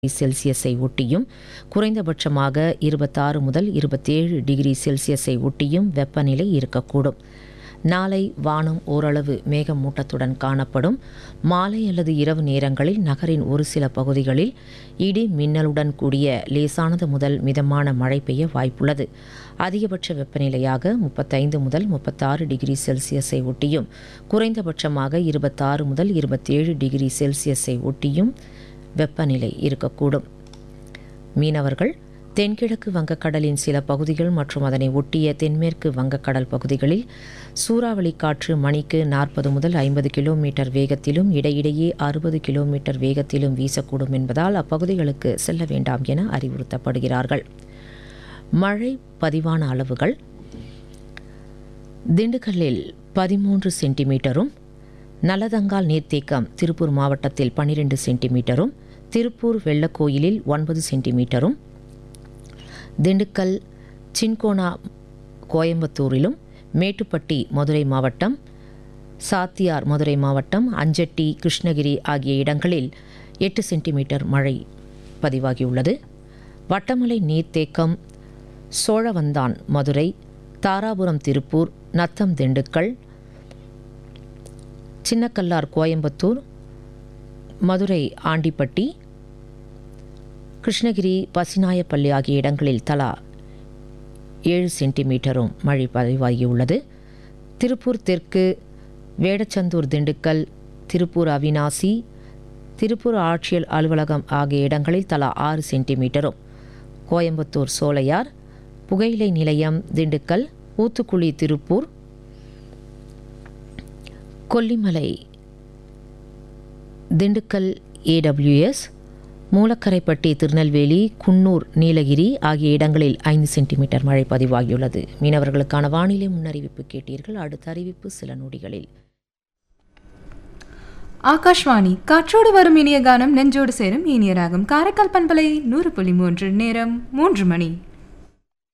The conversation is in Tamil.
செல்சியஸை ஒட்டியும் குறைந்தபட்சமாக இருபத்தாறு முதல் இருபத்தேழு டிகிரி செல்சியஸை ஒட்டியும் வெப்பநிலை இருக்கக்கூடும் நாளை வானம் ஓரளவு மேகமூட்டத்துடன் காணப்படும் மாலை அல்லது இரவு நேரங்களில் நகரின் ஒரு சில பகுதிகளில் இடி மின்னலுடன் கூடிய லேசானது முதல் மிதமான மழை பெய்ய வாய்ப்புள்ளது அதிகபட்ச வெப்பநிலையாக முப்பத்தைந்து முதல் முப்பத்தாறு டிகிரி செல்சியஸை ஒட்டியும் குறைந்தபட்சமாக இருபத்தாறு முதல் இருபத்தேழு டிகிரி செல்சியஸை ஒட்டியும் வெப்பநிலை இருக்கக்கூடும் மீனவர்கள் தென்கிழக்கு வங்கக்கடலின் சில பகுதிகள் மற்றும் அதனை ஒட்டிய தென்மேற்கு வங்கக்கடல் பகுதிகளில் சூறாவளி காற்று மணிக்கு நாற்பது முதல் ஐம்பது கிலோமீட்டர் வேகத்திலும் இடையிடையே அறுபது கிலோமீட்டர் வேகத்திலும் வீசக்கூடும் என்பதால் அப்பகுதிகளுக்கு செல்ல வேண்டாம் என அறிவுறுத்தப்படுகிறார்கள் மழை பதிவான அளவுகள் திண்டுக்கல்லில் பதிமூன்று சென்டிமீட்டரும் நல்லதங்கால் நீர்த்தேக்கம் திருப்பூர் மாவட்டத்தில் பன்னிரெண்டு சென்டிமீட்டரும் திருப்பூர் வெள்ளக்கோயிலில் ஒன்பது சென்டிமீட்டரும் திண்டுக்கல் சின்கோனா கோயம்புத்தூரிலும் மேட்டுப்பட்டி மதுரை மாவட்டம் சாத்தியார் மதுரை மாவட்டம் அஞ்சட்டி கிருஷ்ணகிரி ஆகிய இடங்களில் எட்டு சென்டிமீட்டர் மழை பதிவாகியுள்ளது வட்டமலை நீர்த்தேக்கம் சோழவந்தான் மதுரை தாராபுரம் திருப்பூர் நத்தம் திண்டுக்கல் சின்னக்கல்லார் கோயம்புத்தூர் மதுரை ஆண்டிப்பட்டி கிருஷ்ணகிரி பசிநாயப்பள்ளி ஆகிய இடங்களில் தலா ஏழு சென்டிமீட்டரும் மழை பதிவாகியுள்ளது திருப்பூர் தெற்கு வேடச்சந்தூர் திண்டுக்கல் திருப்பூர் அவினாசி திருப்பூர் ஆட்சியர் அலுவலகம் ஆகிய இடங்களில் தலா ஆறு சென்டிமீட்டரும் கோயம்புத்தூர் சோலையார் புகையிலை நிலையம் திண்டுக்கல் ஊத்துக்குழி திருப்பூர் கொல்லிமலை திண்டுக்கல் ஏடபிள்யூஎஸ் மூலக்கரைப்பட்டி திருநெல்வேலி குன்னூர் நீலகிரி ஆகிய இடங்களில் ஐந்து சென்டிமீட்டர் மழை பதிவாகியுள்ளது மீனவர்களுக்கான வானிலை முன்னறிவிப்பு கேட்டீர்கள் அடுத்த அறிவிப்பு சில நொடிகளில் ஆகாஷ்வாணி காற்றோடு வரும் இனிய கானம் நெஞ்சோடு சேரும் இனிய ராகம் காரைக்கால் பண்பலை நூறு புள்ளி மூன்று நேரம் மூன்று மணி